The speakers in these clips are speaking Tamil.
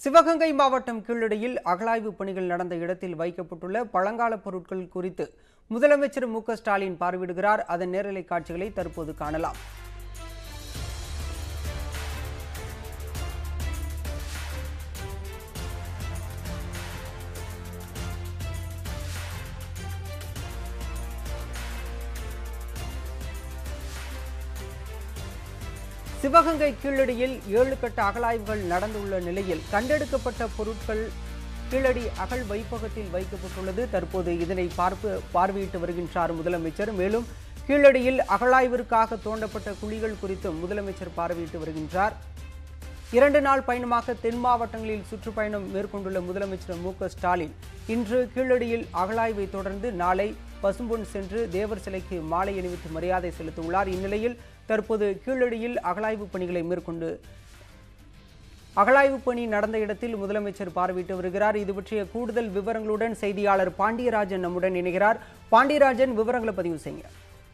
சிவகங்கை மாவட்டம் கீழடியில் அகழாய்வு பணிகள் நடந்த இடத்தில் வைக்கப்பட்டுள்ள பழங்கால பொருட்கள் குறித்து முதலமைச்சர் மு க ஸ்டாலின் பார்வையிடுகிறார் அதன் நேரலை காட்சிகளை தற்போது காணலாம் சிவகங்கை கீழடியில் ஏழு கட்ட அகழாய்வுகள் நடந்துள்ள நிலையில் கண்டெடுக்கப்பட்ட பொருட்கள் கீழடி அகழ் வைப்பகத்தில் வைக்கப்பட்டுள்ளது தற்போது இதனை பார்ப்பு பார்வையிட்டு வருகின்றார் முதலமைச்சர் மேலும் கீழடியில் அகழாய்விற்காக தோண்டப்பட்ட குழிகள் குறித்தும் முதலமைச்சர் பார்வையிட்டு வருகின்றார் இரண்டு நாள் பயணமாக தென் மாவட்டங்களில் சுற்றுப்பயணம் மேற்கொண்டுள்ள முதலமைச்சர் மு க ஸ்டாலின் இன்று கீழடியில் அகழாய்வை தொடர்ந்து நாளை பசும்பொன் சென்று தேவர் சிலைக்கு மாலை அணிவித்து மரியாதை செலுத்தவுள்ளார் இந்நிலையில் தற்போது கீழடியில் அகழாய்வு பணிகளை மேற்கொண்டு அகழாய்வு பணி நடந்த இடத்தில் முதலமைச்சர் பார்வையிட்டு வருகிறார் இது பற்றிய கூடுதல் விவரங்களுடன் செய்தியாளர் பாண்டியராஜன் நம்முடன் இணைகிறார் பாண்டியராஜன் விவரங்களை பதிவு செய்யுங்க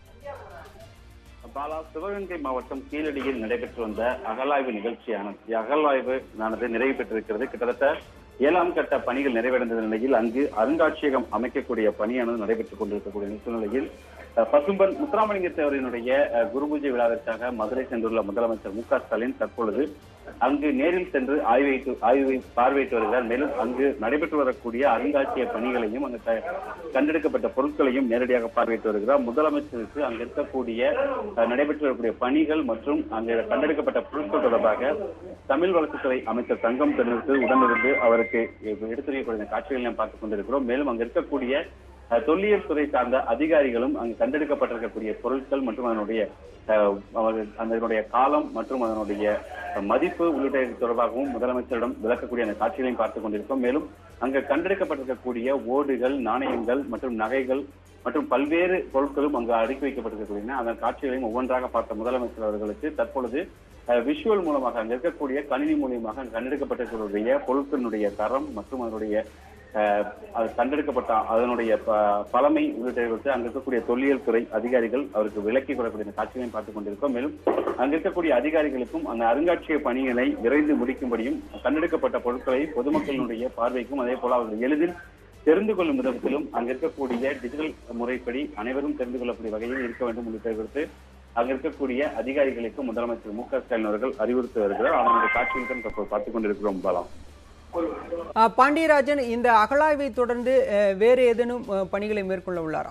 பாலா சிவகங்கை மாவட்டம் கீழடியில் நடைபெற்று வந்த அகழாய்வு நிகழ்ச்சியானது அகழாய்வு ஆனது நிறைவு பெற்றிருக்கிறது கிட்டத்தட்ட ஏழாம் கட்ட பணிகள் நிறைவடைந்த நிலையில் அங்கு அருங்காட்சியகம் அமைக்கக்கூடிய பணியானது நடைபெற்றுக் கொண்டிருக்கக்கூடிய சூழ்நிலையில் அஹ், பசும்பன் முத்துராமலிங்க தேவரினுடைய அஹ், குருபூஜை விழாவிற்காக மதுரை சென்றுள்ள முதலமைச்சர் மு க ஸ்டாலின் தற்பொழுது அங்கு நேரில் சென்று ஆய்வைத்து ஆய்வை பார்வையிட்டு வருகிறார் மேலும் அங்கு நடைபெற்று வரக்கூடிய அருங்காட்சியக பணிகளையும் அங்கு க- கண்டெடுக்கப்பட்ட பொருட்களையும் நேரடியாக பார்வையிட்டு வருகிறார் முதலமைச்சருக்கு அங்கு இருக்கக்கூடிய அஹ், நடைபெற்று வரக்கூடிய பணிகள் மற்றும் அங்கு கண்டெடுக்கப்பட்ட பொருட்கள் தொடர்பாக தமிழ் வளர்ச்சித்துறை அமைச்சர் தங்கம் தென்னரசு உடனிருந்து அவருக்கு எடுத்துரைக்கக்கூடிய காட்சிகளை நாம் பார்த்துக் கொண்டிருக்கிறோம் மேலும் அங்கு இருக்கக்கூடிய அஹ், தொல்லியல் துறை சார்ந்த அதிகாரிகளும் அங்கு கண்டெடுக்கப்பட்டிருக்கக்கூடிய பொருட்கள் மற்றும் அதனுடைய அஹ், அவர் அதனுடைய காலம் மற்றும் அதனுடைய மதிப்பு உள்ளிட்ட தொடர்பாகவும் முதலமைச்சரிடம் விளக்கக்கூடிய அந்த காட்சிகளையும் பார்த்துக் கொண்டிருக்கிறோம் மேலும் அங்கு கண்டெடுக்கப்பட்டிருக்கக்கூடிய ஓடுகள் நாணயங்கள் மற்றும் நகைகள் மற்றும் பல்வேறு பொருட்களும் அங்கு அடுக்கி வைக்கப்பட்டிருக்கின்றன அதன் காட்சிகளையும் ஒவ்வொன்றாக பார்த்த முதலமைச்சர் அவர்களுக்கு தற்பொழுது விஷுவல் மூலமாக அங்க இருக்கக்கூடிய கணினி மூலியமாக அங்கு கண்டெடுக்கப்பட்டிருக்கக்கூடிய பொருட்களினுடைய தரம் மற்றும் அதனுடைய அஹ், அது கண்டெடுக்கப்பட்ட அதனுடைய ப- பழமை உள்ளிட்டவற்றை அங்க இருக்கக்கூடிய தொல்லியல் துறை அதிகாரிகள் அவருக்கு விளக்கி கொள்ளக்கூடிய இந்த காட்சிகளையும் பார்த்துக் கொண்டிருக்கோம் மேலும் அங்க இருக்கக்கூடிய அதிகாரிகளுக்கும் அந்த அருங்காட்சியக பணிகளை விரைந்து முடிக்கும்படியும் கண்டெடுக்கப்பட்ட பொருட்களை பொதுமக்களினுடைய பார்வைக்கும் அதே போல அவர்கள் எளிதில் தெரிந்து கொள்ளும் விதத்திலும் அங்க இருக்கக்கூடிய டிஜிட்டல் முறைப்படி அனைவரும் தெரிந்து கொள்ளக்கூடிய வகையில் இருக்க வேண்டும் உள்ளிட்ட குறித்து அங்க இருக்கக்கூடிய அதிகாரிகளுக்கு முதலமைச்சர் மு க ஸ்டாலின் அவர்கள் அறிவுறுத்தி வருகிறார் அவனுடைய காட்சிகளுடன் தற்போது பார்த்துக் கொண்டிருக்கிறோம் பாலம் அஹ், பாண்டியராஜன் இந்த அகழாய்வை தொடர்ந்து அஹ், வேறு ஏதேனும் அஹ், பணிகளை மேற்கொள்ள உள்ளாரா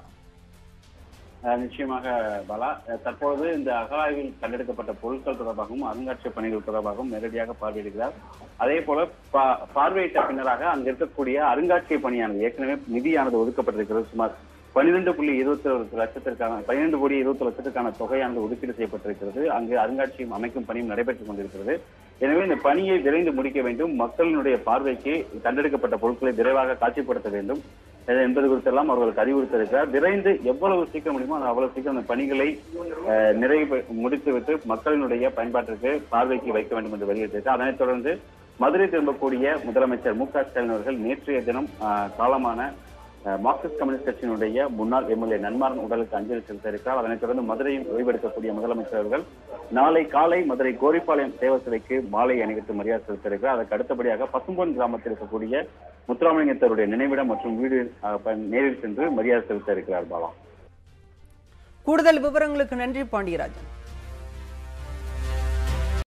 அஹ் நிச்சயமாக பாலா அஹ் தற்பொழுது இந்த அகழாய்வில் கண்டெடுக்கப்பட்ட பொருட்கள் தொடர்பாகவும் அருங்காட்சியக பணிகள் தொடர்பாகவும் நேரடியாக பார்வையிடுகிறார் அதே போல பா- பார்வையிட்ட பின்னராக அங்க இருக்கக்கூடிய அருங்காட்சியக பணியானது ஏற்கனவே நிதியானது ஒதுக்கப்பட்டிருக்கிறது சுமார் பன்னிரெண்டு புள்ளி இருபத்தி ஒரு லட்சத்திற்கான பன்னிரெண்டு கோடி இருபத்தி லட்சத்திற்கான தொகையானது ஒதுக்கீடு செய்யப்பட்டிருக்கிறது அங்கு அருங்காட்சியகம் அமைக்கும் பணியும் நடைபெற்றுக் கொண்டிருக்கிறது எனவே இந்த பணியை விரைந்து முடிக்க வேண்டும் மக்களினுடைய பார்வைக்கு கண்டெடுக்கப்பட்ட பொருட்களை விரைவாக காட்சிப்படுத்த வேண்டும் அஹ் என்பது குறித்தெல்லாம் அவர்களுக்கு அறிவுறுத்திருக்கிறார் விரைந்து எவ்வளவு சீக்கிரம் முடியுமோ அது அவ்வளவு சீக்கிரம் அந்த பணிகளை அஹ், நிறைவு முடித்துவிட்டு மக்களினுடைய பயன்பாட்டிற்கு பார்வைக்கு வைக்க வேண்டும் என்று வெளியிட்டிருக்கிறார் அதனைத் தொடர்ந்து மதுரை திரும்பக்கூடிய முதலமைச்சர் மு க ஸ்டாலின் அவர்கள் நேற்றைய தினம் அஹ், காலமான அஹ், மார்க்சிஸ்ட் கம்யூனிஸ்ட் கட்சியினுடைய முன்னாள் எம்எல்ஏ நன்மாரன் உடலுக்கு அஞ்சலி செலுத்த இருக்கிறார் அதனைத் தொடர்ந்து மதுரையில் ஓய்வெடுக்கக்கூடிய முதலமைச்சர் அவர்கள் நாளை காலை மதுரை கோரிப்பாளையம் தேவ சிலைக்கு மாலை அணிவித்து மரியாதை செலுத்த இருக்கிறார் அதற்கு அடுத்தபடியாக பசும்பொன் கிராமத்தில் இருக்கக்கூடிய முத்துராமலிங்கத்தருடைய நினைவிடம் மற்றும் வீடு அஹ், ப- நேரில் சென்று மரியாதை செலுத்த இருக்கிறார் பாலா கூடுதல் விவரங்களுக்கு நன்றி பாண்டியராஜன்